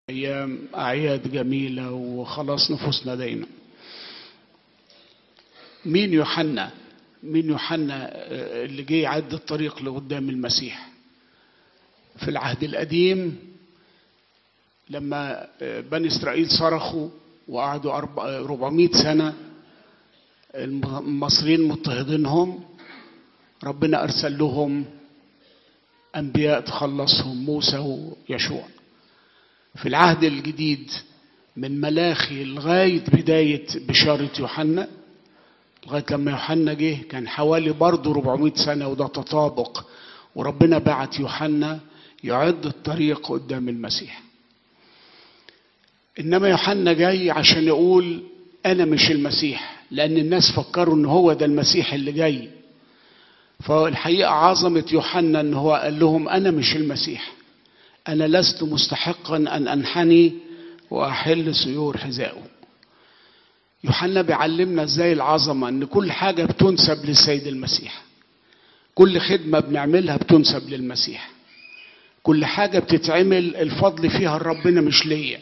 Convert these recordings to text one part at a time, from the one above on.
أيام أعياد جميلة وخلاص نفوسنا دايما مين يوحنا مين يوحنا اللي جه يعد الطريق لقدام المسيح في العهد القديم لما بني إسرائيل صرخوا وقعدوا 400 سنة المصريين مضطهدينهم ربنا أرسل لهم أنبياء تخلصهم موسى ويشوع في العهد الجديد من ملاخي لغاية بداية بشارة يوحنا لغاية لما يوحنا جه كان حوالي برضه 400 سنة وده تطابق وربنا بعت يوحنا يعد الطريق قدام المسيح إنما يوحنا جاي عشان يقول أنا مش المسيح لأن الناس فكروا إن هو ده المسيح اللي جاي فالحقيقة عظمة يوحنا إن هو قال لهم أنا مش المسيح أنا لست مستحقا أن أنحني وأحل سيور حذائه يوحنا بيعلمنا ازاي العظمة ان كل حاجة بتنسب للسيد المسيح كل خدمة بنعملها بتنسب للمسيح كل حاجة بتتعمل الفضل فيها لربنا مش ليا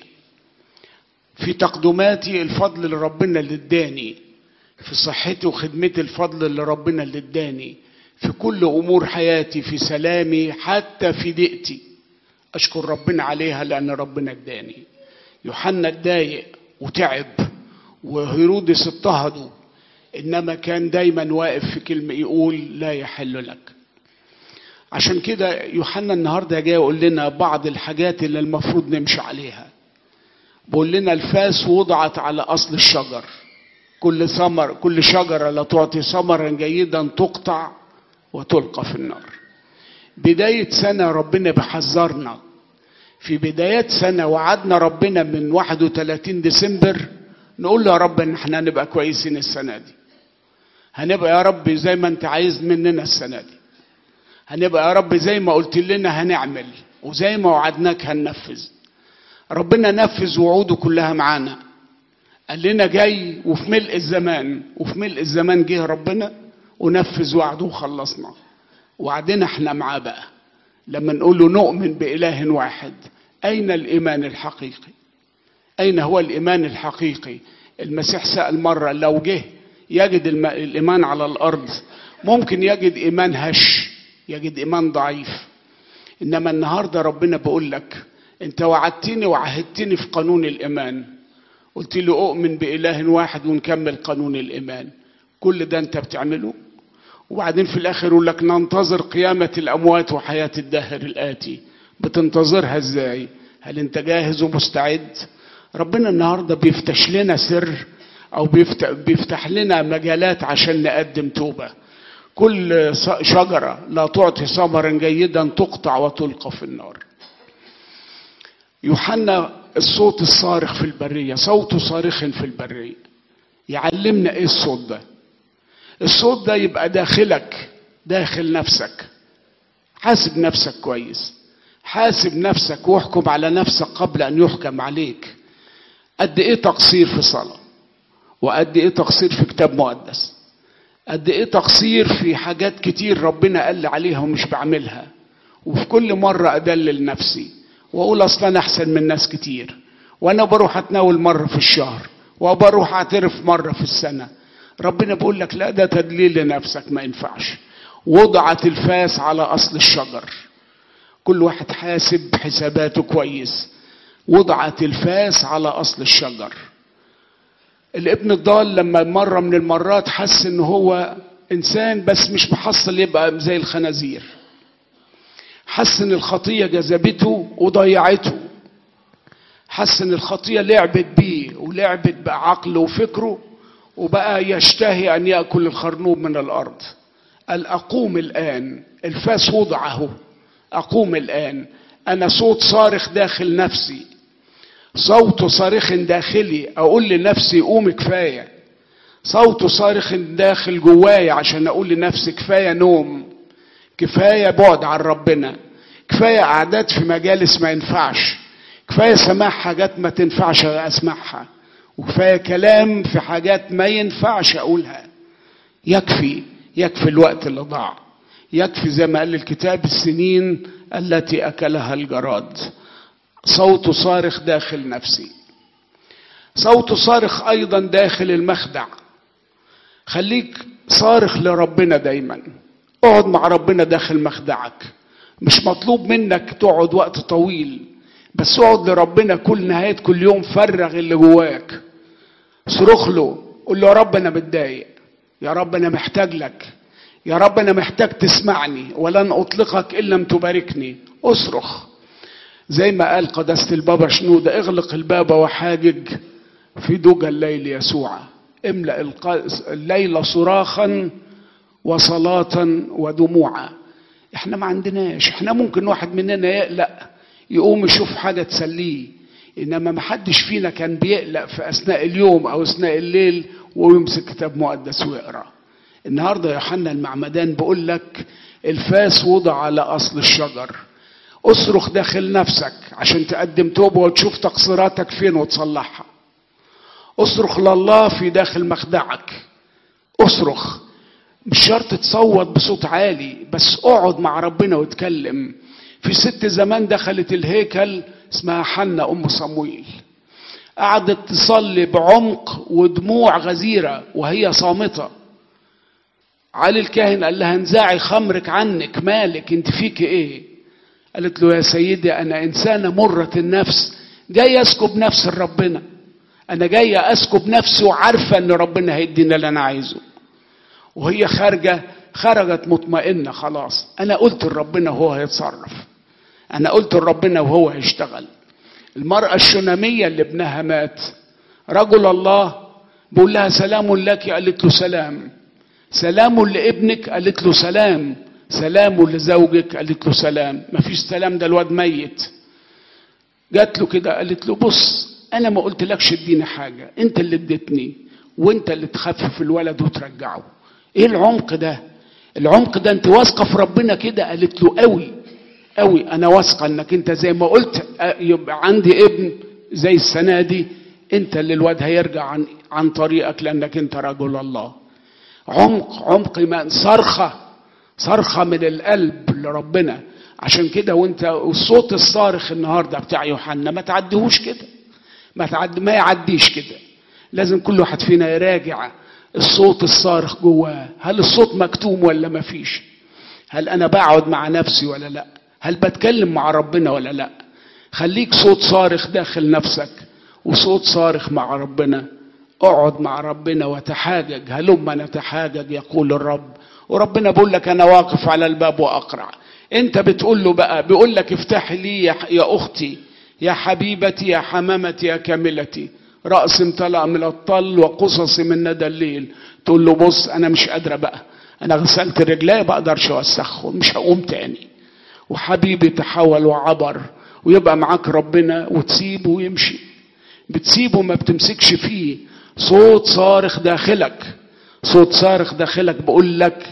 في تقدماتي الفضل لربنا اللي اداني في صحتي وخدمتي الفضل اللي ربنا اللي اداني في كل امور حياتي في سلامي حتى في ضيقتي اشكر ربنا عليها لان ربنا اداني يوحنا اتضايق وتعب وهيرودس اضطهدوا انما كان دايما واقف في كلمه يقول لا يحل لك عشان كده يوحنا النهارده جاي يقول لنا بعض الحاجات اللي المفروض نمشي عليها بيقول لنا الفاس وضعت على اصل الشجر كل ثمر كل شجره لا تعطي ثمرا جيدا تقطع وتلقى في النار بدايه سنه ربنا بيحذرنا في بدايات سنه وعدنا ربنا من 31 ديسمبر نقول له يا رب ان احنا هنبقى كويسين السنه دي هنبقى يا رب زي ما انت عايز مننا السنه دي هنبقى يا رب زي ما قلت لنا هنعمل وزي ما وعدناك هننفذ ربنا نفذ وعوده كلها معانا قال لنا جاي وفي ملء الزمان وفي ملء الزمان جه ربنا ونفذ وعده وخلصنا وعدنا احنا معاه بقى لما نقول له نؤمن بإله واحد أين الإيمان الحقيقي أين هو الإيمان الحقيقي المسيح سأل مرة لو جه يجد الإيمان على الأرض ممكن يجد إيمان هش يجد إيمان ضعيف إنما النهاردة ربنا بيقول لك أنت وعدتني وعهدتني في قانون الإيمان قلت لي أؤمن بإله واحد ونكمل قانون الإيمان كل ده أنت بتعمله وبعدين في الآخر يقول لك ننتظر قيامة الأموات وحياة الدهر الآتي بتنتظرها إزاي هل أنت جاهز ومستعد ربنا النهارده بيفتش لنا سر او بيفتح, بيفتح لنا مجالات عشان نقدم توبه كل شجره لا تعطي ثمرا جيدا تقطع وتلقى في النار يوحنا الصوت الصارخ في البريه صوته صارخ في البريه يعلمنا ايه الصوت ده الصوت ده يبقى داخلك داخل نفسك حاسب نفسك كويس حاسب نفسك واحكم على نفسك قبل ان يحكم عليك قد ايه تقصير في صلاه وقد ايه تقصير في كتاب مقدس قد ايه تقصير في حاجات كتير ربنا قال لي عليها ومش بعملها وفي كل مره ادلل نفسي واقول اصل انا احسن من ناس كتير وانا بروح اتناول مره في الشهر وبروح اعترف مره في السنه ربنا بيقول لك لا ده تدليل لنفسك ما ينفعش وضعت الفاس على اصل الشجر كل واحد حاسب حساباته كويس وضعت الفاس على اصل الشجر الابن الضال لما مره من المرات حس ان هو انسان بس مش محصل يبقى زي الخنازير حس ان الخطيه جذبته وضيعته حس ان الخطيه لعبت بيه ولعبت بعقله وفكره وبقى يشتهي ان ياكل الخرنوب من الارض قال اقوم الان الفاس وضعه اقوم الان انا صوت صارخ داخل نفسي صوت صارخ داخلي اقول لنفسي قوم كفايه صوت صارخ داخل جوايا عشان اقول لنفسي كفايه نوم كفايه بعد عن ربنا كفايه قعدات في مجالس ما ينفعش كفايه سماع حاجات ما تنفعش اسمعها وكفايه كلام في حاجات ما ينفعش اقولها يكفي يكفي الوقت اللي ضاع يكفي زي ما قال الكتاب السنين التي اكلها الجراد صوت صارخ داخل نفسي صوت صارخ ايضا داخل المخدع خليك صارخ لربنا دايما اقعد مع ربنا داخل مخدعك مش مطلوب منك تقعد وقت طويل بس اقعد لربنا كل نهاية كل يوم فرغ اللي جواك صرخ له قول له يا رب انا متضايق يا رب انا محتاج لك يا رب انا محتاج تسمعني ولن اطلقك ان لم تباركني اصرخ زي ما قال قداسة البابا شنودة اغلق الباب وحاجج في دجى الليل يسوع املأ الليل صراخا وصلاة ودموعا احنا ما عندناش احنا ممكن واحد مننا يقلق يقوم يشوف حاجة تسليه انما ما حدش فينا كان بيقلق في اثناء اليوم او اثناء الليل ويمسك كتاب مقدس ويقرا النهارده يوحنا المعمدان بيقول لك الفاس وضع على اصل الشجر اصرخ داخل نفسك عشان تقدم توبه وتشوف تقصيراتك فين وتصلحها اصرخ لله في داخل مخدعك اصرخ مش شرط تصوت بصوت عالي بس اقعد مع ربنا واتكلم في ست زمان دخلت الهيكل اسمها حنة ام صمويل قعدت تصلي بعمق ودموع غزيرة وهي صامتة علي الكاهن قال لها انزعي خمرك عنك مالك انت فيك ايه قالت له يا سيدي انا انسانة مرة النفس جاي اسكب نفس ربنا انا جاي اسكب نفسي وعارفة ان ربنا هيدينا اللي انا عايزه وهي خارجة خرجت مطمئنة خلاص انا قلت لربنا وهو هيتصرف انا قلت لربنا وهو هيشتغل المرأة الشنامية اللي ابنها مات رجل الله بيقول لها سلام لك قالت له سلام سلام لابنك قالت له سلام سلام لزوجك قالت له سلام مفيش سلام ده الواد ميت جات له كده قالت له بص انا ما قلتلكش اديني حاجه انت اللي اديتني وانت اللي تخفف الولد وترجعه ايه العمق ده العمق ده انت واثقه في ربنا كده قالت له قوي قوي انا واثقه انك انت زي ما قلت يبقى عندي ابن زي السنه دي انت اللي الواد هيرجع عن عن طريقك لانك انت رجل الله عمق عمق ايمان صرخه صرخه من القلب لربنا عشان كده وانت الصوت الصارخ النهارده بتاع يوحنا ما تعديهوش كده ما تعد ما يعديش كده لازم كل واحد فينا يراجع الصوت الصارخ جواه هل الصوت مكتوم ولا ما فيش هل انا بقعد مع نفسي ولا لا هل بتكلم مع ربنا ولا لا خليك صوت صارخ داخل نفسك وصوت صارخ مع ربنا اقعد مع ربنا وتحاجج هلما نتحاجج يقول الرب وربنا بيقول لك انا واقف على الباب واقرع انت بتقول له بقى بيقول لك افتحي لي يا, يا اختي يا حبيبتي يا حمامتي يا كاملتي رأس امتلأ من الطل وقصص من ندى الليل تقول له بص انا مش قادره بقى انا غسلت رجلي بقدرش اوسخهم مش هقوم تاني وحبيبي تحول وعبر ويبقى معاك ربنا وتسيبه ويمشي بتسيبه ما بتمسكش فيه صوت صارخ داخلك صوت صارخ داخلك بقول لك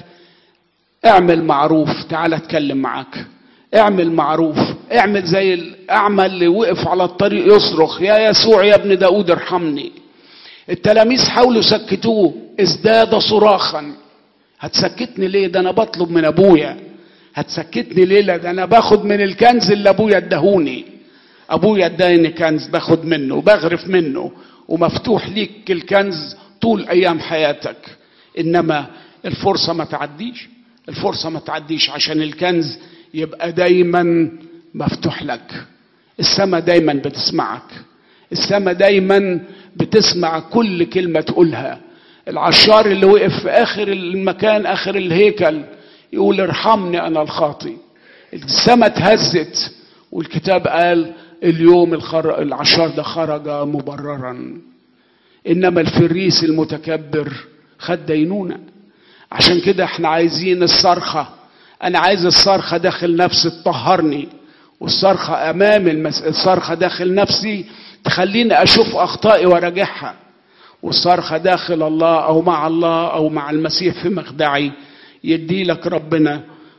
اعمل معروف تعال اتكلم معاك اعمل معروف اعمل زي الاعمى اللي وقف على الطريق يصرخ يا يسوع يا ابن داود ارحمني التلاميذ حاولوا يسكتوه ازداد صراخا هتسكتني ليه ده انا بطلب من ابويا هتسكتني ليه ده انا باخد من الكنز اللي ابويا اداهوني ابويا اداني كنز باخد منه وبغرف منه ومفتوح ليك الكنز طول ايام حياتك انما الفرصه ما تعديش الفرصه ما تعديش عشان الكنز يبقى دايما مفتوح لك السماء دايما بتسمعك السماء دايما بتسمع كل كلمه تقولها العشار اللي وقف في اخر المكان اخر الهيكل يقول ارحمني انا الخاطي السماء اتهزت والكتاب قال اليوم الخر... العشار ده خرج مبررا انما الفريس المتكبر خد دينونه عشان كده احنا عايزين الصرخه انا عايز الصرخه داخل نفسي تطهرني والصرخه امام المس... الصرخه داخل نفسي تخليني اشوف اخطائي وراجعها والصرخه داخل الله او مع الله او مع المسيح في مخدعي يدي لك ربنا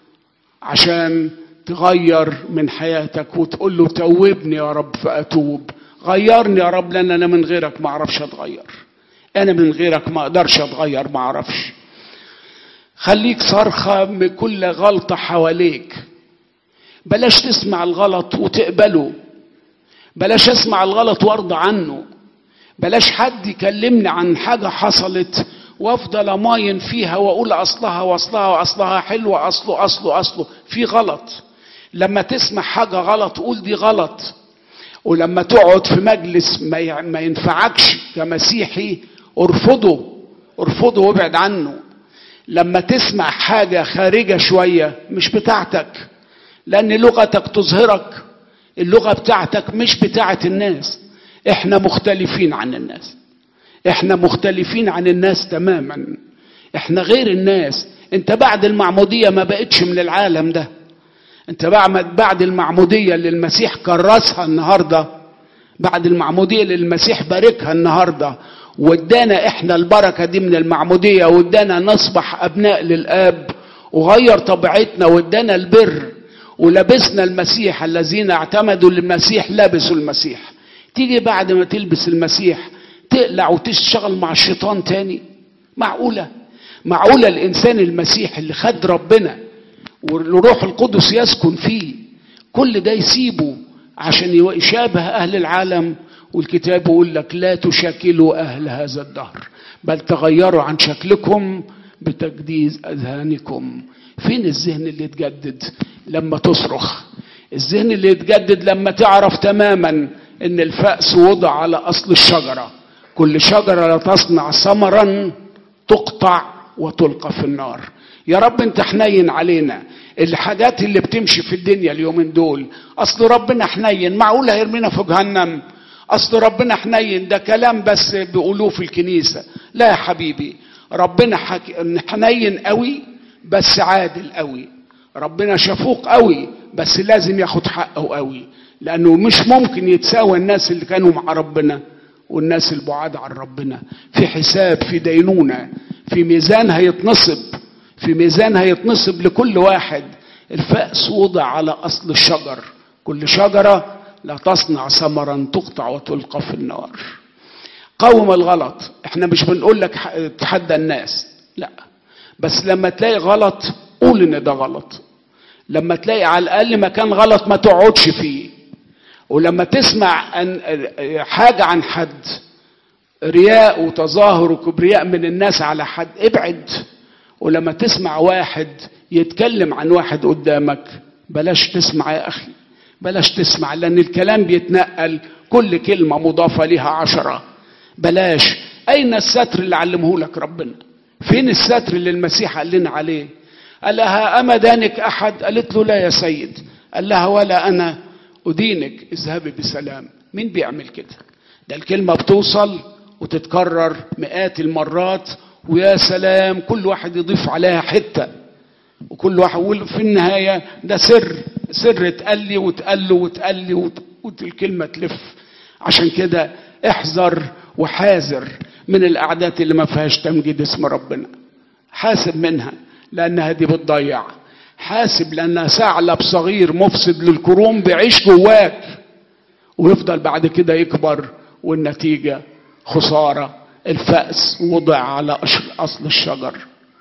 عشان تغير من حياتك وتقول له توبني يا رب فاتوب غيرني يا رب لان انا من غيرك ما اعرفش اتغير انا من غيرك ما اقدرش اتغير ما اعرفش خليك صرخة من كل غلطة حواليك بلاش تسمع الغلط وتقبله بلاش اسمع الغلط وارضى عنه بلاش حد يكلمني عن حاجة حصلت وافضل اماين فيها واقول اصلها واصلها واصلها حلوة اصله اصله اصله في غلط لما تسمع حاجة غلط قول دي غلط ولما تقعد في مجلس ما ما ينفعكش كمسيحي ارفضه ارفضه وابعد عنه لما تسمع حاجة خارجة شوية مش بتاعتك لأن لغتك تظهرك اللغة بتاعتك مش بتاعت الناس احنا مختلفين عن الناس احنا مختلفين عن الناس تماما احنا غير الناس انت بعد المعمودية ما بقتش من العالم ده انت بعد المعمودية اللي المسيح كرسها النهاردة بعد المعمودية اللي المسيح باركها النهاردة وادانا احنا البركة دي من المعمودية وادانا نصبح ابناء للاب وغير طبيعتنا وادانا البر ولبسنا المسيح الذين اعتمدوا للمسيح لبسوا المسيح تيجي بعد ما تلبس المسيح تقلع وتشتغل مع الشيطان تاني معقولة معقولة الإنسان المسيح اللي خد ربنا والروح القدس يسكن فيه كل ده يسيبه عشان يشابه أهل العالم والكتاب يقول لك لا تشاكلوا أهل هذا الدهر بل تغيروا عن شكلكم بتجديد أذهانكم فين الذهن اللي يتجدد لما تصرخ الذهن اللي يتجدد لما تعرف تماما ان الفأس وضع على اصل الشجرة كل شجرة لا تصنع ثمرا تقطع وتلقى في النار يا رب انت حنين علينا الحاجات اللي بتمشي في الدنيا اليومين دول اصل ربنا حنين معقول هيرمينا في جهنم اصل ربنا حنين ده كلام بس بيقولوه في الكنيسة لا يا حبيبي ربنا حنين قوي بس عادل قوي ربنا شفوق قوي بس لازم ياخد حقه قوي لانه مش ممكن يتساوى الناس اللي كانوا مع ربنا والناس البعاد عن ربنا في حساب في دينونة في ميزان هيتنصب في ميزان هيتنصب لكل واحد الفأس وضع على أصل الشجر كل شجرة لا تصنع ثمرا تقطع وتلقى في النار قوم الغلط احنا مش بنقول لك تحدى الناس لا بس لما تلاقي غلط قول ان ده غلط لما تلاقي على الاقل مكان غلط ما تقعدش فيه ولما تسمع أن حاجة عن حد رياء وتظاهر وكبرياء من الناس على حد ابعد ولما تسمع واحد يتكلم عن واحد قدامك بلاش تسمع يا أخي بلاش تسمع لأن الكلام بيتنقل كل كلمة مضافة لها عشرة بلاش أين الستر اللي علمه لك ربنا فين الستر اللي المسيح قال لنا عليه قال لها أما دانك أحد قالت له لا يا سيد قال لها ولا أنا أدينك اذهبي بسلام مين بيعمل كده ده الكلمة بتوصل وتتكرر مئات المرات ويا سلام كل واحد يضيف عليها حتة وكل واحد يقول في النهاية ده سر سر اتقال لي واتقال له واتقال لي والكلمة تلف عشان كده احذر وحاذر من الأعداد اللي ما فيهاش تمجيد اسم ربنا حاسب منها لأنها دي بتضيع حاسب لأنها ثعلب صغير مفسد للكروم بيعيش جواك ويفضل بعد كده يكبر والنتيجة خسارة الفأس وضع على أصل الشجر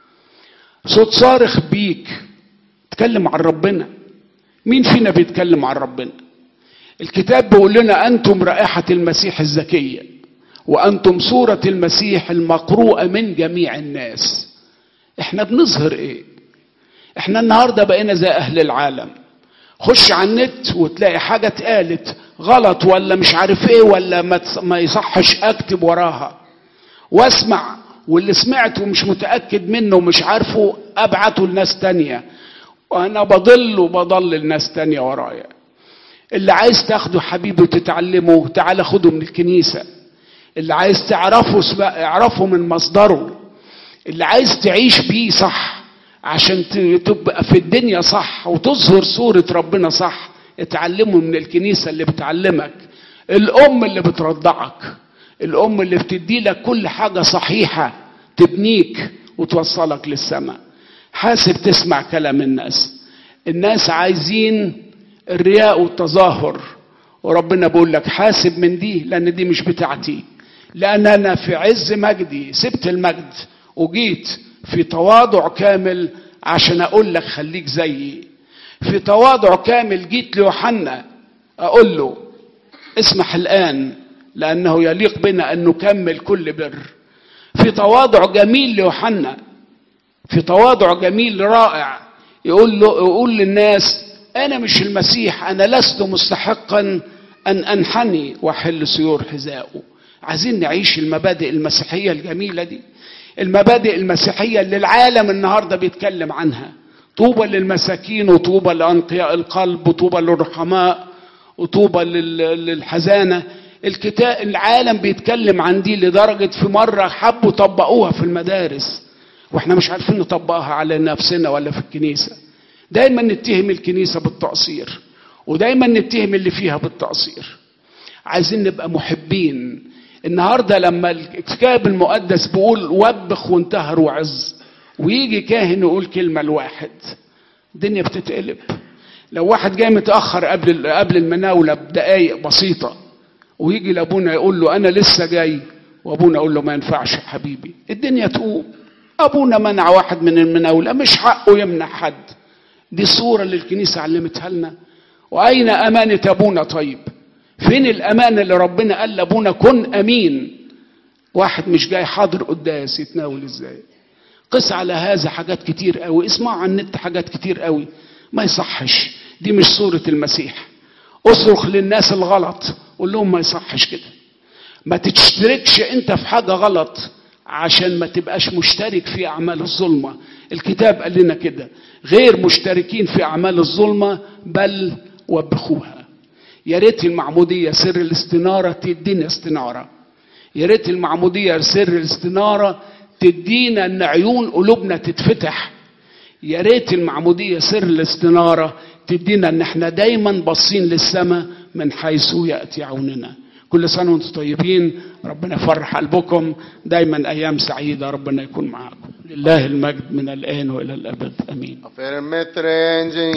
صوت صارخ بيك تكلم عن ربنا مين فينا بيتكلم عن ربنا الكتاب بيقول لنا أنتم رائحة المسيح الزكية وأنتم صورة المسيح المقروءة من جميع الناس احنا بنظهر ايه احنا النهارده بقينا زي اهل العالم خش على النت وتلاقي حاجه اتقالت غلط ولا مش عارف ايه ولا ما, ما يصحش اكتب وراها واسمع واللي سمعته مش متاكد منه ومش عارفه ابعته لناس تانية وانا بضل وبضل لناس تانية ورايا اللي عايز تاخده حبيبي وتتعلمه تعالى خده من الكنيسه اللي عايز تعرفه اعرفه من مصدره اللي عايز تعيش بيه صح عشان تبقى في الدنيا صح وتظهر صورة ربنا صح اتعلمه من الكنيسة اللي بتعلمك الأم اللي بترضعك الأم اللي بتدي لك كل حاجة صحيحة تبنيك وتوصلك للسماء حاسب تسمع كلام الناس الناس عايزين الرياء والتظاهر وربنا بيقول لك حاسب من دي لأن دي مش بتاعتي لأن أنا في عز مجدي سبت المجد وجيت في تواضع كامل عشان اقول لك خليك زيي في تواضع كامل جيت ليوحنا اقول له اسمح الآن لأنه يليق بنا أن نكمل كل بر في تواضع جميل ليوحنا في تواضع جميل رائع يقول له يقول للناس أنا مش المسيح أنا لست مستحقا أن أنحني وأحل سيور حذائه عايزين نعيش المبادئ المسيحية الجميلة دي المبادئ المسيحية اللي العالم النهاردة بيتكلم عنها طوبى للمساكين وطوبى لأنقياء القلب وطوبى للرحماء وطوبى للحزانة الكتاب العالم بيتكلم عن دي لدرجة في مرة حبوا طبقوها في المدارس واحنا مش عارفين نطبقها على نفسنا ولا في الكنيسة دايما نتهم الكنيسة بالتقصير ودايما نتهم اللي فيها بالتقصير عايزين نبقى محبين النهاردة لما الكتاب المقدس بيقول وبخ وانتهر وعز ويجي كاهن يقول كلمة لواحد الدنيا بتتقلب لو واحد جاي متأخر قبل قبل المناولة بدقايق بسيطة ويجي لابونا يقول له أنا لسه جاي وأبونا يقول له ما ينفعش يا حبيبي الدنيا تقوم أبونا منع واحد من المناولة مش حقه يمنع حد دي الصورة اللي الكنيسة علمتها لنا وأين أمانة أبونا طيب فين الأمانة اللي ربنا قال لأبونا كن أمين واحد مش جاي حاضر قداس يتناول ازاي قس على هذا حاجات كتير قوي اسمعوا عن النت حاجات كتير قوي ما يصحش دي مش صورة المسيح اصرخ للناس الغلط قول لهم ما يصحش كده ما تشتركش انت في حاجة غلط عشان ما تبقاش مشترك في أعمال الظلمة الكتاب قال لنا كده غير مشتركين في أعمال الظلمة بل وبخوها يا ريت المعمودية سر الاستنارة تدينا استنارة يا ريت المعمودية سر الاستنارة تدينا ان عيون قلوبنا تتفتح يا ريت المعمودية سر الاستنارة تدينا ان احنا دايما باصين للسماء من حيث يأتي عوننا كل سنة وانتم طيبين ربنا يفرح قلبكم دايما ايام سعيدة ربنا يكون معاكم لله المجد من الان والى الابد امين Affermetre